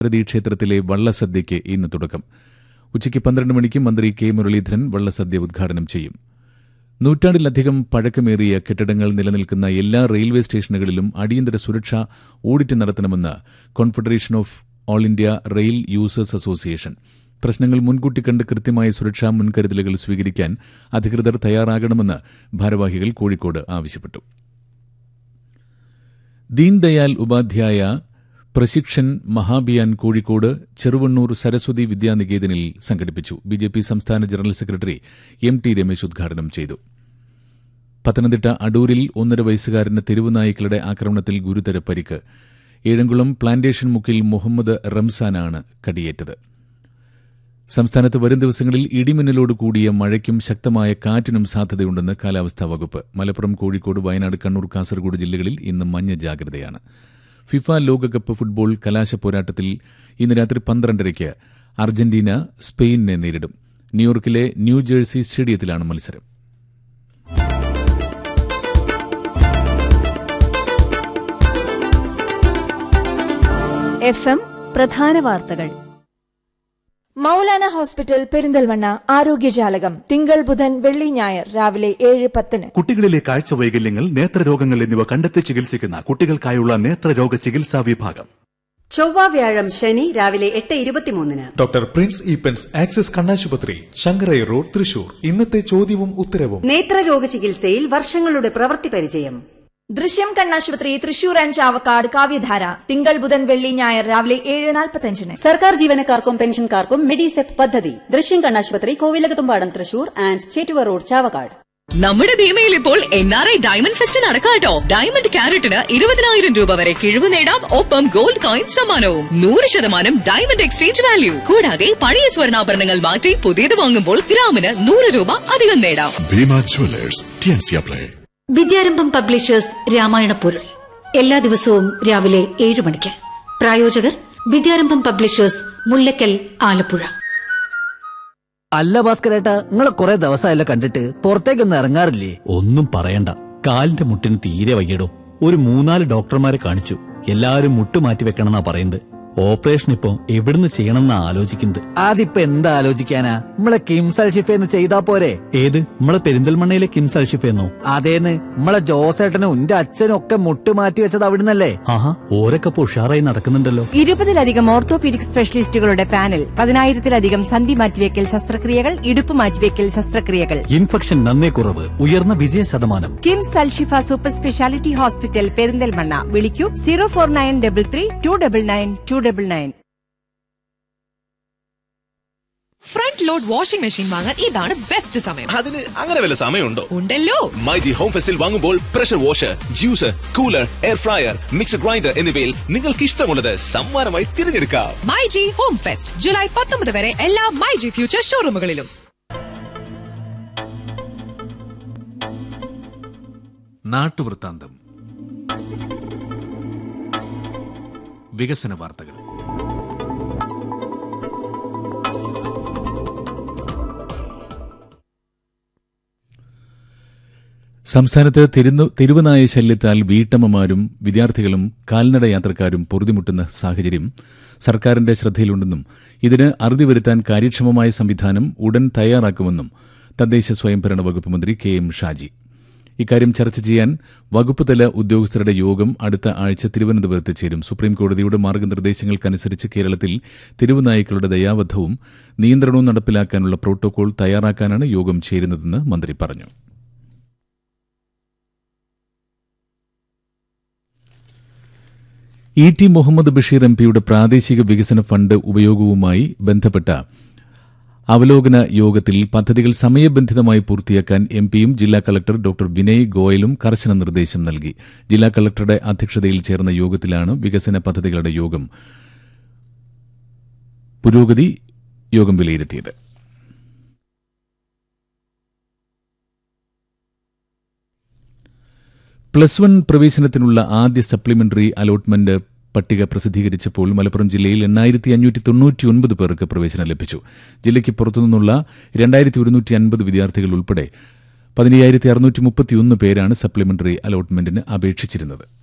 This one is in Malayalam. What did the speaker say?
ഭാരതീ ക്ഷേത്രത്തിലെ വള്ളസദ്യയ്ക്ക് ഇന്ന് തുടക്കം ഉച്ചയ്ക്ക് പന്ത്രണ്ട് മണിക്ക് മന്ത്രി കെ മുരളീധരൻ വള്ളസദ്യ ഉദ്ഘാടനം ചെയ്യും നൂറ്റാണ്ടിലധികം പഴക്കമേറിയ കെട്ടിടങ്ങൾ നിലനിൽക്കുന്ന എല്ലാ റെയിൽവേ സ്റ്റേഷനുകളിലും അടിയന്തര സുരക്ഷാ ഓഡിറ്റ് നടത്തണമെന്ന് confederation of all India rail users association പ്രശ്നങ്ങൾ മുൻകൂട്ടി കണ്ട് കൃത്യമായ സുരക്ഷാ മുൻകരുതലുകൾ സ്വീകരിക്കാൻ അധികൃതർ തയ്യാറാകണമെന്ന് ഭാരവാഹികൾ കോഴിക്കോട് ആവശ്യപ്പെട്ടു ദീൻദയാൽ ഉപാധ്യായ പ്രശിക്ഷൻ മഹാഭിയാൻ കോഴിക്കോട് ചെറുവണ്ണൂർ സരസ്വതി വിദ്യാനികേതനിൽ സംഘടിപ്പിച്ചു ബിജെപി സംസ്ഥാന general secretary M T Ramesh ഉദ്ഘാടനം ചെയ്തു പത്തനംതിട്ട അടൂരിൽ ഒന്നര വയസ്സുകാരന് തെരുവുനായ്ക്കളുടെ ആക്രമണത്തിൽ ഗുരുതര പരിക്ക് ഏഴംകുളം പ്ലാന്റേഷൻ മുക്കിൽ മുഹമ്മദ് റംസാനാണ് കടിയേറ്റത് സംസ്ഥാനത്ത് വരും ദിവസങ്ങളിൽ ഇടിമിന്നലോട് കൂടിയ മഴയ്ക്കും ശക്തമായ കാറ്റിനും സാധ്യതയുണ്ടെന്ന് കാലാവസ്ഥാ വകുപ്പ് മലപ്പുറം കോഴിക്കോട് വയനാട് കണ്ണൂർ കാസർഗോഡ് ജില്ലകളിൽ ഇന്ന് മഞ്ഞ ജാഗ്രതയാണ് ഫിഫ ലോകകപ്പ് ഫുട്ബോൾ കലാശ പോരാട്ടത്തിൽ ഇന്ന് രാത്രി പന്ത്രണ്ടരയ്ക്ക് അർജന്റീന സ്പെയിനിനെ നേരിടും ന്യൂയോർക്കിലെ ന്യൂജേഴ്സി സ്റ്റേഡിയത്തിലാണ് മത്സരം എഫ് എം പ്രധാന വാർത്തകൾ മൗലാന ഹോസ്പിറ്റൽ പെരിന്തൽമണ്ണ ആരോഗ്യജാലകം തിങ്കൾ ബുധൻ വെള്ളി ഞായർ രാവിലെ ഏഴ് പത്തിന് കുട്ടികളിലെ കാഴ്ച വൈകല്യങ്ങൾ നേത്രരോഗങ്ങൾ എന്നിവ കണ്ടെത്തി ചികിത്സിക്കുന്ന കുട്ടികൾക്കായുള്ള നേത്രരോഗ ചികിത്സാ വിഭാഗം ചൊവ്വ വ്യാഴം ശനി രാവിലെ എട്ട് ഇരുപത്തിമൂന്നിന് ഡോക്ടർ പ്രിൻസ് ഈപ്പൻസ് ആക്സിസ് കണ്ണാശുപത്രി ശങ്കരൈ റോഡ് തൃശൂർ ഇന്നത്തെ ചോദ്യവും ഉത്തരവും നേത്രരോഗ ചികിത്സയിൽ വർഷങ്ങളുടെ പ്രവൃത്തി പരിചയം ദൃശ്യം കണ്ണാശുപത്രി തൃശൂർ ആൻഡ് ചാവക്കാട് കാവ്യധാര തിങ്കൾ ബുധൻ വെള്ളി ഞായർ രാവിലെ ഏഴ് നാൽപ്പത്തഞ്ചിന് സർക്കാർ ജീവനക്കാർക്കും പെൻഷൻകാർക്കും മെഡിസെപ് പദ്ധതി ദൃശ്യം കണ്ണാശുപത്രി കോവിലകത്തുംപാടം തൃശൂർ ആൻഡ് ചേറ്റുവ റോഡ് ചാവക്കാട് നമ്മുടെ ഭീമയിൽ ഇപ്പോൾ N R I diamond fest നടക്കാട്ടോ ഡയമണ്ട് ക്യാരറ്റിന് ഇരുപതിനായിരം രൂപ വരെ കിഴിവ് നേടാം ഒപ്പം ഗോൾഡ് കോയിൻ സമ്മാനവും നൂറ് ശതമാനം ഡയമണ്ട് എക്സ്ചേഞ്ച് വാല്യൂ കൂടാതെ പഴയ സ്വർണ്ണാഭരണങ്ങൾ മാറ്റി പുതിയത് വാങ്ങുമ്പോൾ ഗ്രാമിന് നൂറ് രൂപ അധികം നേടാം ഭീമ ജ്വല്ലേഴ്സ് ടിയൻസിയ പ്ലേ വിദ്യാരംഭം പബ്ലിഷേഴ്സ് രാമായണ പൊരുൾ എല്ലാ ദിവസവും രാവിലെ ഏഴ് മണിക്ക് പ്രായോജകർ വിദ്യാരംഭം പബ്ലിഷേഴ്സ് മുല്ലക്കൽ ആലപ്പുഴ അല്ല ഭാസ്കരേട്ടാ നിങ്ങളെ കുറെ ദിവസമായല്ലോ കണ്ടിട്ട് പുറത്തേക്കൊന്നും ഇറങ്ങാറില്ലേ ഒന്നും പറയണ്ട കാലിന്റെ മുട്ടിന് തീരെ വയ്യടോ ഒരു മൂന്നാല് ഡോക്ടർമാരെ കാണിച്ചു എല്ലാവരും മുട്ട് മാറ്റി വെക്കണമെന്നാ പറയുന്നത് ഓപ്പറേഷൻ ഇപ്പോ എവിടുന്ന് ചെയ്യണമെന്നാ ആലോചിക്കുന്നത് അതിപ്പോ എന്താ ആലോചിക്കാനാ നമ്മളെ കിംസൽ ഷിഫേന്ന് ചെയ്താ പോരെ ഏത് നമ്മളെ പെരിന്തൽമണ്ണയിലെ കിംസ് അൽഷിഫെന്നോ അതേന്ന് നമ്മളെ ജോസേട്ടനും എന്റെ അച്ഛനും ഒക്കെ മുട്ട് മാറ്റി വെച്ചത് അവിടുന്നല്ലേ ആഹാ ഓരൊക്കെ ഇപ്പൊ ഉഷാറായി നടക്കുന്നുണ്ടല്ലോ ഇരുപതിലധികം ഓർത്തോപീഡിക് സ്പെഷ്യലിസ്റ്റുകളുടെ പാനൽ പതിനായിരത്തിലധികം സന്ധി മാറ്റിവെക്കൽ ശസ്ത്രക്രിയകൾ ഇടുപ്പ് മാറ്റിവെക്കൽ ശസ്ത്രക്രിയകൾ ഇൻഫെക്ഷൻ നന്നേ കുറവ് ഉയർന്ന വിജയ ശതമാനം KIMS Alshifa super speciality hospital Perinthalmanna വിളിക്കൂ zero four nine double three two double nine two double nine front load washing machine വാങ്ങാൻ ഇതാണ് ബെസ്റ്റ് സമയം അതിന് അങ്ങനെ വല്ല സമയമുണ്ടോ ഉണ്ടല്ലോ മൈജി ഹോം ഫെസ്റ്റിൽ വാങ്ങുമ്പോൾ pressure washer juicer cooler air fryer mixer grinder എന്നിവയിൽ നിങ്ങൾക്ക് ഇഷ്ടമുള്ളത് സമ്മാനമായി തിരഞ്ഞെടുക്കാം my G home fest July പത്തൊമ്പത് വരെ എല്ലാ മൈ ജി ഫ്യൂച്ചർ ഷോറൂമുകളിലും നാട്ടുവൃത്താന്തം വികസന വാർത്തകൾ സംസ്ഥാനത്ത് തിരുന്നു തിരുവനായ ശല്യത്താൽ വീട്ടമ്മമാരും വിദ്യാർത്ഥികളും കാൽനട യാത്രക്കാരും പൊറുതിമുട്ടുന്ന സാഹചര്യം സർക്കാരിന്റെ ശ്രദ്ധയിലുണ്ടെന്നും ഇതിന് അറുതി വരുത്താൻ കാര്യക്ഷമമായ സംവിധാനം ഉടൻ തയ്യാറാക്കുമെന്നും തദ്ദേശ സ്വയംഭരണ വകുപ്പ് മന്ത്രി കെ എം ഷാജി ഇക്കാര്യം ചർച്ച ചെയ്യാൻ വകുപ്പ് തല ഉദ്യോഗസ്ഥരുടെ യോഗം അടുത്ത ആഴ്ച തിരുവനന്തപുരത്ത് ചേരും സുപ്രീംകോടതിയുടെ മാർഗനിർദ്ദേശങ്ങൾക്കനുസരിച്ച് കേരളത്തിൽ തിരുവുനായ്ക്കളുടെ ദയാവധവും നിയന്ത്രണവും നടപ്പിലാക്കാനുള്ള പ്രോട്ടോകോൾ തയ്യാറാക്കാനാണ് യോഗം ചേരുന്നതെന്ന് മന്ത്രി പറഞ്ഞു E T Muhammad Basheer M പിയുടെ പ്രാദേശിക വികസന ഫണ്ട് ഉപയോഗവുമായി ബന്ധപ്പെട്ട അവലോകന യോഗത്തിൽ പദ്ധതികൾ സമയബന്ധിതമായി പൂർത്തിയാക്കാൻ എം പിയും ജില്ലാ കളക്ടർ ഡോക്ടർ വിനയ് ഗോയലും കർശന നിർദ്ദേശം നൽകി ജില്ലാ കളക്ടറുടെ അധ്യക്ഷതയിൽ ചേർന്ന യോഗത്തിലാണ് വികസന പദ്ധതികളുടെ യോഗം പുരോഗതി യോഗം വിലയിരുത്തിയത് പ്ലസ് വൺ പ്രവേശനത്തിനുള്ള ആദ്യ സപ്ലിമെന്ററി അലോട്ട്മെന്റ് പട്ടിക പ്രസിദ്ധീകരിച്ചപ്പോൾ മലപ്പുറം ജില്ലയിൽ എണ്ണായിരത്തി അഞ്ഞൂറ്റി തൊണ്ണൂറ്റിയൊൻപത് പേർക്ക് പ്രവേശനം ലഭിച്ചു ജില്ലയ്ക്ക് പുറത്തുനിന്നുള്ള രണ്ടായിരത്തി ഒരുന്നൂറ്റി അൻപത് വിദ്യാർത്ഥികൾ ഉൾപ്പെടെ പതിനയ്യായിരത്തി അറുന്നൂറ്റി മുപ്പത്തിയൊന്ന് പേരാണ് സപ്ലിമെന്ററി അലോട്ട്മെന്റിന് അപേക്ഷിച്ചിരുന്നത്